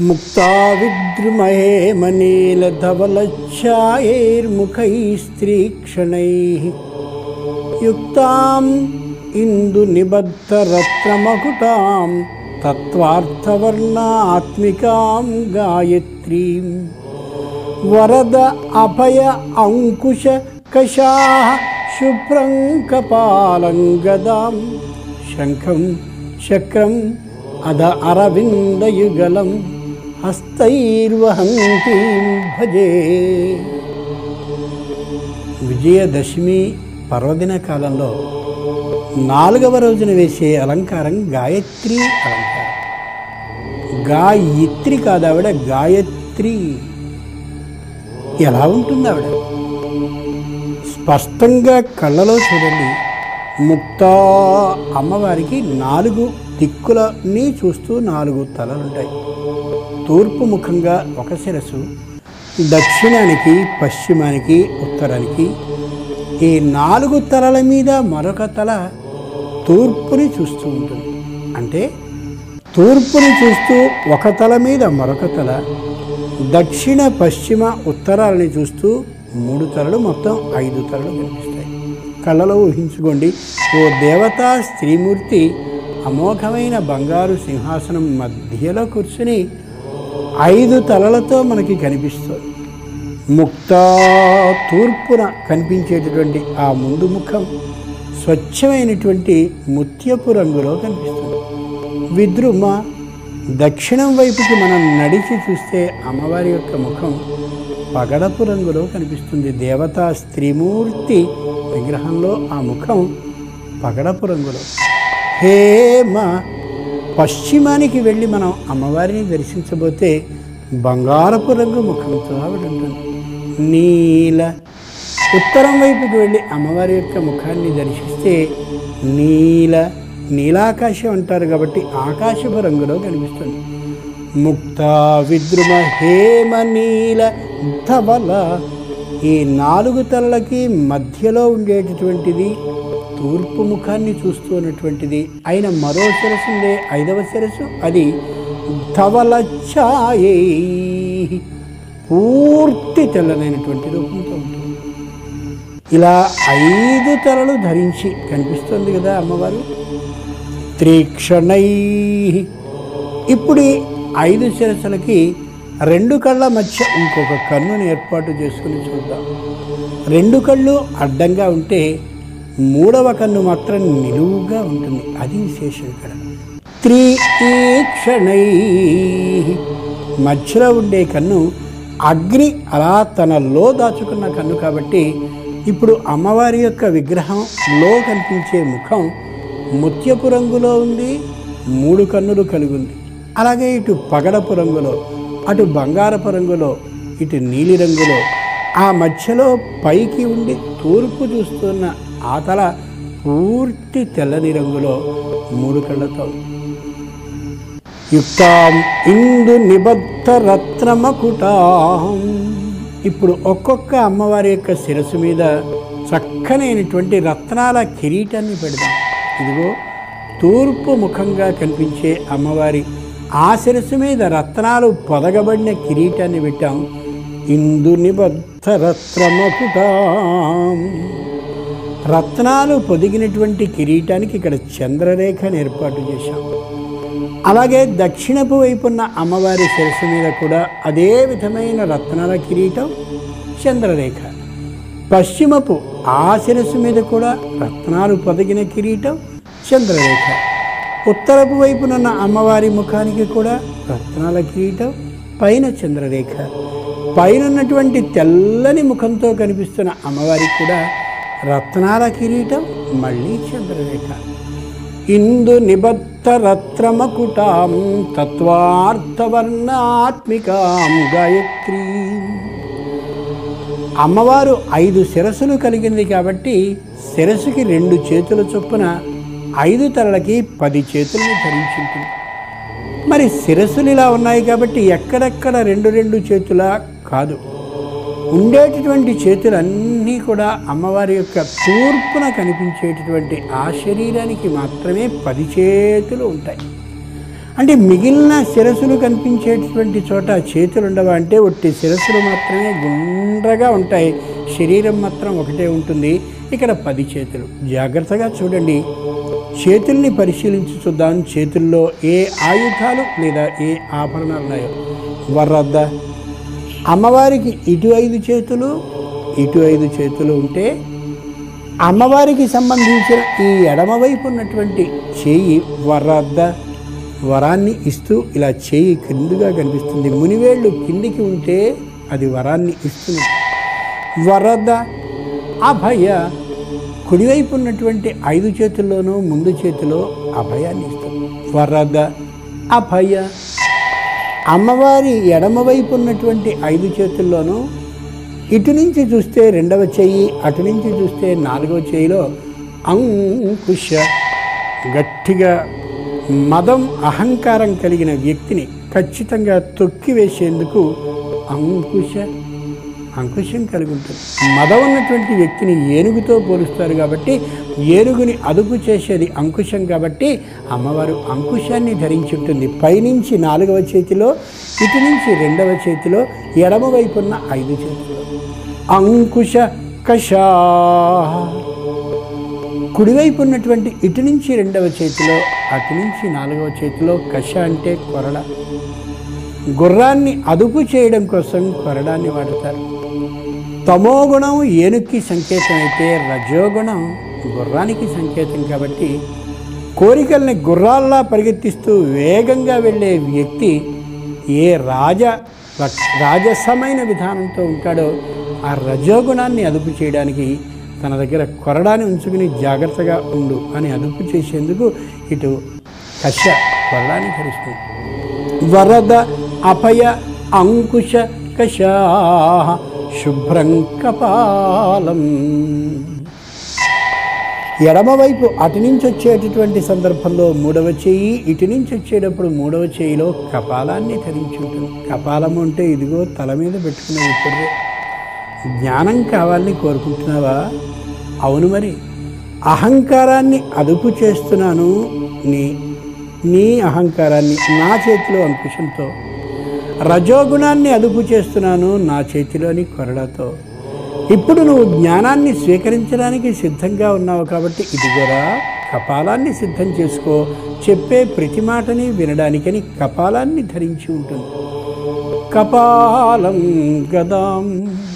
ముక్తా విద్రుమహేమనీలధవలఛాయైర్ముఖైస్త్రీక్షణైः యుక్తాం ఇందునిబద్ధరత్నమకుటాం తత్వార్థవర్ణాత్మికాం గాయత్రీం వరద అభయ అంకుశ కషా శుభ్రం కపాలం గదాం శంఖం చక్రం అధ అరవిందయుగలం హస్తైర్వహంతీం భజే విజయదశమి పర్వదిన కాలంలో నాలుగవ రోజున వేసే అలంకారం గాయత్రి అలంకారం గాయత్రి కాదు ఆవిడ గాయత్రి ఎలా ఉంటుంది ఆవిడ స్పష్టంగా కళ్ళలో చూడండి ముక్తా అమ్మవారికి నాలుగు దిక్కులని చూస్తూ నాలుగు తలలుంటాయి తూర్పు ముఖంగా ఒక శిరస్సు దక్షిణానికి పశ్చిమానికి ఉత్తరానికి ఈ నాలుగు తలల మీద మరొక తల తూర్పుని చూస్తూ ఉంటుంది అంటే తూర్పుని చూస్తూ ఒక తల మీద మరొక తల దక్షిణ పశ్చిమ ఉత్తరాలని చూస్తూ మూడు తలలు మొత్తం ఐదు తలలు కనిపిస్తాయి కళ్ళలో ఊహించుకోండి ఓ దేవతా స్త్రీమూర్తి అమోఘమైన బంగారు సింహాసనం మధ్యలో కూర్చుని ఐదు తలలతో మనకి కనిపిస్తుంది ముక్తా తూర్పున కనిపించేటటువంటి ఆ ముందు ముఖం స్వచ్ఛమైనటువంటి ముత్యపు రంగులో కనిపిస్తుంది విద్రుమ దక్షిణం వైపుకి మనం నడిచి చూస్తే అమ్మవారి యొక్క ముఖం పగడపు రంగులో కనిపిస్తుంది దేవతా స్త్రీమూర్తి విగ్రహంలో ఆ ముఖం పగడపు రంగులో హేమ పశ్చిమానికి వెళ్ళి మనం అమ్మవారిని దర్శించబోతే బంగారపు రంగు ముఖంతో ఆవిడ ఉంటుంది నీల ఉత్తరం వైపుకి వెళ్ళి అమ్మవారి యొక్క ముఖాన్ని దర్శిస్తే నీల నీలాకాశం అంటారు కాబట్టి ఆకాశపు రంగులో కనిపిస్తుంది ముక్త విద్రుమ హేమ నీల ధవల ఈ నాలుగు తలలకి మధ్యలో ఉండేటటువంటిది తూర్పు ముఖాన్ని చూస్తూ ఉన్నటువంటిది అయిన మరో శిరస్సు ఉందే ఐదవ శిరస్సు అది ధవల ఛాయై పూర్తి తెల్లనైనటువంటి రూపంతో ఉంటుంది ఇలా ఐదు తలలు ధరించి కనిపిస్తుంది కదా అమ్మవారు త్రీక్షణై ఇప్పుడు ఈ ఐదు శిరస్సులకి రెండు కళ్ళ మధ్య ఇంకొక కన్నుని ఏర్పాటు చేసుకుని చూద్దాం రెండు కళ్ళు అడ్డంగా ఉంటే మూడవ కన్ను మాత్రం నిలువుగా ఉంటుంది అది విశేషం ఇక్కడ త్రీక్షణై మధ్యలో ఉండే కన్ను అగ్ని అలా తనలో దాచుకున్న కన్ను కాబట్టి ఇప్పుడు అమ్మవారి యొక్క విగ్రహంలో కనిపించే ముఖం ముత్యపు రంగులో ఉంది మూడు కన్నులు కలిగి ఉంది అలాగే ఇటు పగడపు రంగులో అటు బంగారపు రంగులో ఇటు నీలి రంగులో ఆ మధ్యలో పైకి ఉండి తూర్పు చూస్తున్న ఆ తల పూర్తి తెల్లని రంగులో మూడు కళ్ళతో యుక్తాం ఇందు నిబద్ధ రత్నమకుటాం ఇప్పుడు ఒక్కొక్క అమ్మవారి యొక్క శిరస్సు మీద చక్కనైనటువంటి రత్నాల కిరీటాన్ని పెడదాం ఇదిగో తూర్పు ముఖంగా కనిపించే అమ్మవారి ఆ శిరస్సు మీద రత్నాలు పొదగబడిన కిరీటాన్ని పెట్టాం ఇందు నిబద్ధ రత్నమకుటాం రత్నాలు పొదిగినటువంటి కిరీటానికి ఇక్కడ చంద్రరేఖను ఏర్పాటు చేశాం అలాగే దక్షిణపు వైపున్న అమ్మవారి శిరస్సు మీద కూడా అదే విధమైన రత్నాల కిరీటం చంద్రరేఖ పశ్చిమపు ఆ శిరస్సు మీద కూడా రత్నాలు పొదిగిన కిరీటం చంద్రరేఖ ఉత్తరపు వైపునున్న అమ్మవారి ముఖానికి కూడా రత్నాల కిరీటం పైన చంద్రరేఖ పైనున్నటువంటి తెల్లని ముఖంతో కనిపిస్తున్న అమ్మవారికి కూడా రత్నాల కిరీటం మళ్ళీ చంద్రరేఖ ఇందు నిబద్ధ రత్నమకుటాం తత్వార్థవర్ణాత్మికాం గాయత్రీ అమ్మవారు ఐదు శిరస్సులు కలిగింది కాబట్టి శిరస్సుకి రెండు చేతుల చొప్పున ఐదు తలలకి పది చేతులను ధరించుంటుంది మరి శిరస్సులు ఇలా ఉన్నాయి కాబట్టి ఎక్కడెక్కడ రెండు రెండు చేతుల కాదు ఉండేటటువంటి చేతులన్నీ కూడా అమ్మవారి యొక్క తూర్పున కనిపించేటటువంటి ఆ శరీరానికి మాత్రమే పది చేతులు ఉంటాయి అంటే మిగిలిన శిరస్సులు కనిపించేటటువంటి చోట చేతులు ఉండవా అంటే ఒట్టి శిరస్సులు మాత్రమే గుండ్రగా ఉంటాయి శరీరం మాత్రం ఒకటే ఉంటుంది ఇక్కడ పది చేతులు జాగ్రత్తగా చూడండి చేతుల్ని పరిశీలించి చూద్దాం చేతుల్లో ఏ ఆయుధాలు లేదా ఏ ఆభరణాలు ఉన్నాయో వర్రద్ద అమ్మవారికి ఇటు ఐదు చేతులు ఇటు ఐదు చేతులు ఉంటే అమ్మవారికి సంబంధించిన ఈ ఎడమవైపు ఉన్నటువంటి చేయి వరద్ద వరాన్ని ఇస్తూ ఇలా చేయి క్రిందుగా కనిపిస్తుంది మునివేళ్ళు కిందికి ఉంటే అది వరాన్ని ఇస్తుంది వరద అభయ కుడివైపు ఉన్నటువంటి ఐదు చేతుల్లోనూ ముందు చేతిలో అభయాన్ని ఇస్తుంది వరద అభయ అమ్మవారి ఎడమవైపు ఉన్నటువంటి ఐదు చేతుల్లోనూ ఇటు నుంచి చూస్తే రెండవ చెయ్యి అటు నుంచి చూస్తే నాలుగవ చెయ్యిలో అంకుశ గట్టిగా మదం అహంకారం కలిగిన వ్యక్తిని ఖచ్చితంగా తొక్కివేసేందుకు అంకుశ అంకుశం కలిగి ఉంటుంది మదం ఉన్నటువంటి వ్యక్తిని ఏనుగుతో పోలుస్తారు కాబట్టి ఏనుగుని అదుపు చేసేది అంకుశం కాబట్టి అమ్మవారు అంకుశాన్ని ధరించి ఉంటుంది పైనుంచి నాలుగవ చేతిలో ఇటు నుంచి రెండవ చేతిలో ఎడమ వైపున్న ఐదు చేతిలో అంకుశ కషా కుడివైపు ఉన్నటువంటి ఇటు నుంచి రెండవ చేతిలో అటు నుంచి నాలుగవ చేతిలో కష అంటే కొరడ గుర్రాన్ని అదుపు చేయడం కోసం కొరడాన్ని వాడతారు తమోగుణం ఏనుక్కి సంకేతం అయితే రజోగుణం గుర్రానికి సంకేతం కాబట్టి కోరికల్ని గుర్రాల్లా పరిగెత్తిస్తూ వేగంగా వెళ్ళే వ్యక్తి ఏ రాజ రాజసమైన విధానంతో ఉంటాడో ఆ రజోగుణాన్ని అదుపు చేయడానికి తన దగ్గర కొరడాన్ని ఉంచుకుని జాగ్రత్తగా ఉండు అని అదుపు చేసేందుకు ఇటు కష కొరడాన్ని ధరిస్తుంది వరద అభయ అంకుశ కషా శుభ్రం కపాలం ఎడమవైపు అటు నుంచి వచ్చేటటువంటి సందర్భంలో మూడవ చెయ్యి ఇటు నుంచి వచ్చేటప్పుడు మూడవ చెయ్యిలో కపాలాన్ని ధరించి ఉంటుంది కపాలం అంటే ఇదిగో తల మీద పెట్టుకునే ఇప్పుడు జ్ఞానం కావాలని కోరుకుంటున్నావా అవును మరి అహంకారాన్ని అదుపు చేస్తున్నాను నీ నీ అహంకారాన్ని నా చేతిలో అంకుశంతో రజోగుణాన్ని అదుపు చేస్తున్నాను నా చేతిలోని కొరడాతో ఇప్పుడు నువ్వు జ్ఞానాన్ని స్వీకరించడానికి సిద్ధంగా ఉన్నావు కాబట్టి ఇదిగోరా కపాలాన్ని సిద్ధం చేసుకో చెప్పే ప్రతి మాటని వినడానికని కపాలాన్ని ధరించి ఉంటుంది కపాలం గదాం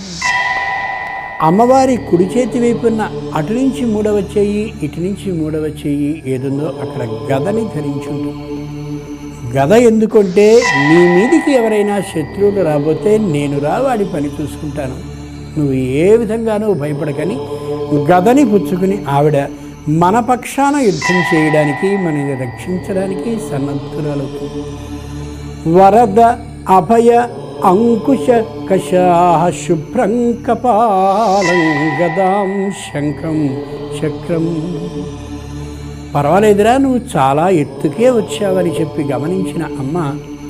అమ్మవారి కుడి చేతి వైపున్న అటు నుంచి మూడవ చెయ్యి ఇటు నుంచి మూడవ చెయ్యి ఏదుందో అక్కడ గదని ధరించి ఉంటుంది గద ఎందుకంటే నీ మీదికి ఎవరైనా శత్రువులు రాబోతే నేను రా వాడి పని చూసుకుంటాను నువ్వు ఏ విధంగానూ భయపడకని గదని పుచ్చుకుని ఆవిడ మన పక్షాన యుద్ధం చేయడానికి మనని రక్షించడానికి సన్నద్ధురాలవుతుంది వరద అభయ అంకుశ కషా శుభ్రం కపాలం గదాం శంఖం చక్రం పర్వాలేదురా నువ్వు చాలా ఎత్తుకే వచ్చావని చెప్పి గమనించిన అమ్మ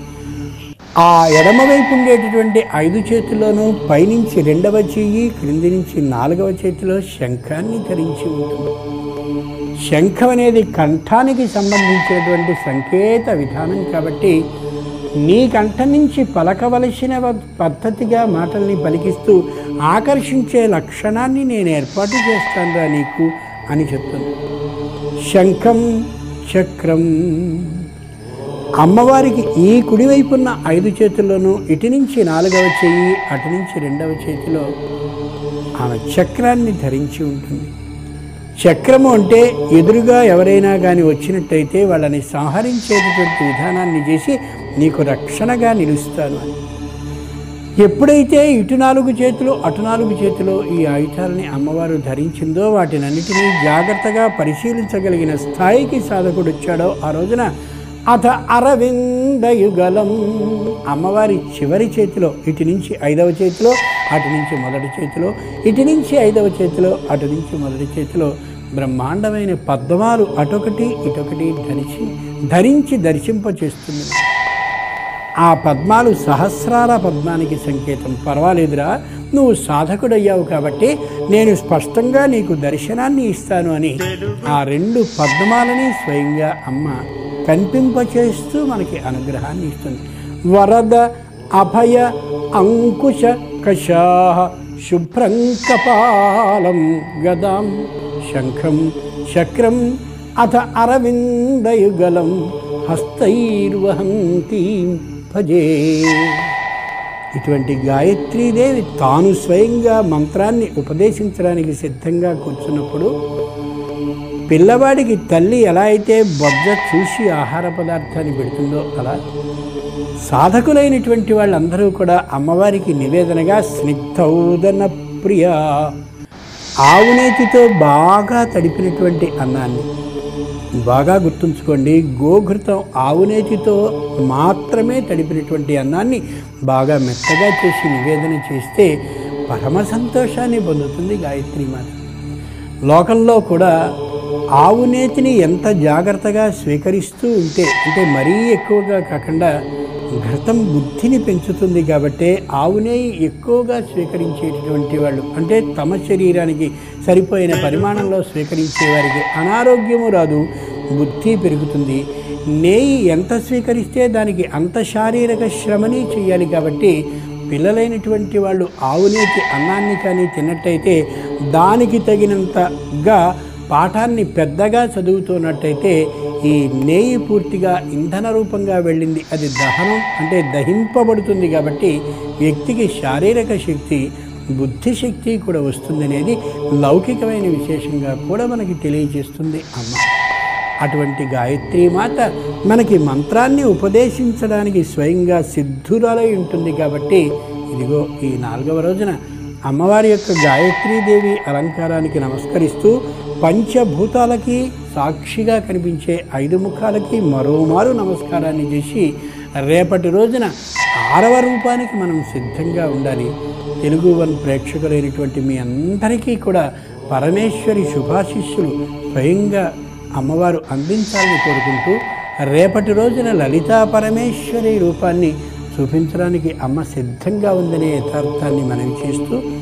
ఆ ఎడమవైపు ఉండేటటువంటి ఐదు చేతుల్లోనూ పైనుంచి రెండవ చెయ్యి క్రింది నుంచి నాలుగవ చేతిలో శంఖాన్ని ధరించి ఉంటుంది శంఖం అనేది కంఠానికి సంబంధించినటువంటి సంకేత విధానం కాబట్టి నీ కంఠం నుంచి పలకవలసిన వ- పద్ధతిగా మాటల్ని పలికిస్తూ ఆకర్షించే లక్షణాన్ని నేను ఏర్పాటు చేస్తానురా నీకు అని చెప్తుంది శంఖం చక్రం అమ్మవారికి ఈ కుడివైపున్న ఐదు చేతుల్లోనూ ఇటు నుంచి నాలుగవ చెయ్యి అటు నుంచి రెండవ చేతిలో ఆమె చక్రాన్ని ధరించి ఉంటుంది చక్రము అంటే ఎదురుగా ఎవరైనా కానీ వచ్చినట్టయితే వాళ్ళని సంహరించేటటువంటి విధానాన్ని చేసి నీకు రక్షణగా నిలుస్తాను అని ఎప్పుడైతే ఇటు నాలుగు చేతులు అటు నాలుగు చేతులు ఈ ఆయుధాలని అమ్మవారు ధరించిందో వాటినన్నిటినీ జాగ్రత్తగా పరిశీలించగలిగిన స్థాయికి సాధకుడు వచ్చాడో ఆ రోజున అథ అరవిందయుగలం అమ్మవారి చివరి చేతిలో ఇటు నుంచి ఐదవ చేతిలో అటు నుంచి మొదటి చేతిలో ఇటు నుంచి ఐదవ చేతిలో అటు నుంచి మొదటి చేతిలో బ్రహ్మాండమైన పద్మాలు అటొకటి ఇటొకటి ధరించి ధరించి దర్శింపచేస్తుంది ఆ పద్మాలు సహస్రాల పద్మానికి సంకేతం పర్వాలేదురా నువ్వు సాధకుడయ్యావు కాబట్టి నేను స్పష్టంగా నీకు దర్శనాన్ని ఇస్తాను అని ఆ రెండు పద్మాలని స్వయంగా అమ్మ కనిపింపచేస్తూ మనకి అనుగ్రహాన్ని ఇస్తుంది వరద అభయ అంకుశ కషా శుభ్రం కపాలం గదాం శంఖం చక్రం అథ అరవిందయుగలం హస్తైర్వహంతి భజే ఇటువంటి గాయత్రీదేవి తాను స్వయంగా మంత్రాన్ని ఉపదేశించడానికి సిద్ధంగా కూర్చున్నప్పుడు పిల్లవాడికి తల్లి ఎలా అయితే బొజ్జ చూసి ఆహార పదార్థాన్ని పెడుతుందో అలా సాధకులైనటువంటి వాళ్ళందరూ కూడా అమ్మవారికి నివేదనగా స్నిగ్ధౌదన ప్రియ ఆవునేతితో బాగా తడిపినటువంటి అన్నాన్ని బాగా గుర్తుంచుకోండి గోఘృతం ఆవునేతితో మాత్రమే తడిపినటువంటి అన్నాన్ని బాగా మెత్తగా చేసి నివేదన చేస్తే పరమ సంతోషాన్ని పొందుతుంది గాయత్రి మాత లోకంలో కూడా ఆవునేతిని ఎంత జాగ్రత్తగా స్వీకరిస్తూ ఉంటే అంటే మరీ ఎక్కువగా కాకుండా ఘృతం బుద్ధిని పెంచుతుంది కాబట్టే ఆవునేయి ఎక్కువగా స్వీకరించేటటువంటి వాళ్ళు అంటే తమ శరీరానికి సరిపోయిన పరిమాణంలో స్వీకరించే వారికి అనారోగ్యము రాదు బుద్ధి పెరుగుతుంది నేయి ఎంత స్వీకరిస్తే దానికి అంత శారీరక శ్రమని చేయాలి కాబట్టి పిల్లలైనటువంటి వాళ్ళు ఆవునేతి అన్నాన్ని కానీ తిన్నట్టయితే దానికి తగినంతగా పాఠాన్ని పెద్దగా చదువుతున్నట్టయితే ఈ నేయి పూర్తిగా ఇంధన రూపంగా వెళ్ళింది అది దహనం అంటే దహింపబడుతుంది కాబట్టి వ్యక్తికి శారీరక శక్తి బుద్ధి శక్తి కూడా వస్తుందనేది లౌకికమైన విశేషంగా కూడా మనకి తెలియజేస్తుంది అమ్మ అటువంటి గాయత్రి మాత మనకి మంత్రాన్ని ఉపదేశించడానికి స్వయంగా సిద్ధురాలై ఉంటుంది కాబట్టి ఇదిగో ఈ నాలుగవ రోజున అమ్మవారి యొక్క గాయత్రీదేవి అలంకారానికి నమస్కరిస్తూ పంచభూతాలకి సాక్షిగా కనిపించే ఐదు ముఖాలకి మరోమారు నమస్కారాన్ని చేసి రేపటి రోజున ఆరవ రూపానికి మనం సిద్ధంగా ఉండాలి తెలుగు వన్ ప్రేక్షకులైనటువంటి మీ అందరికీ కూడా పరమేశ్వరి శుభాశిష్యులు స్వయంగా అమ్మవారు అందించాలని కోరుకుంటూ రేపటి రోజున లలితా పరమేశ్వరి రూపాన్ని చూపించడానికి అమ్మ సిద్ధంగా ఉందనే యథార్థాన్ని మనవి చేస్తూ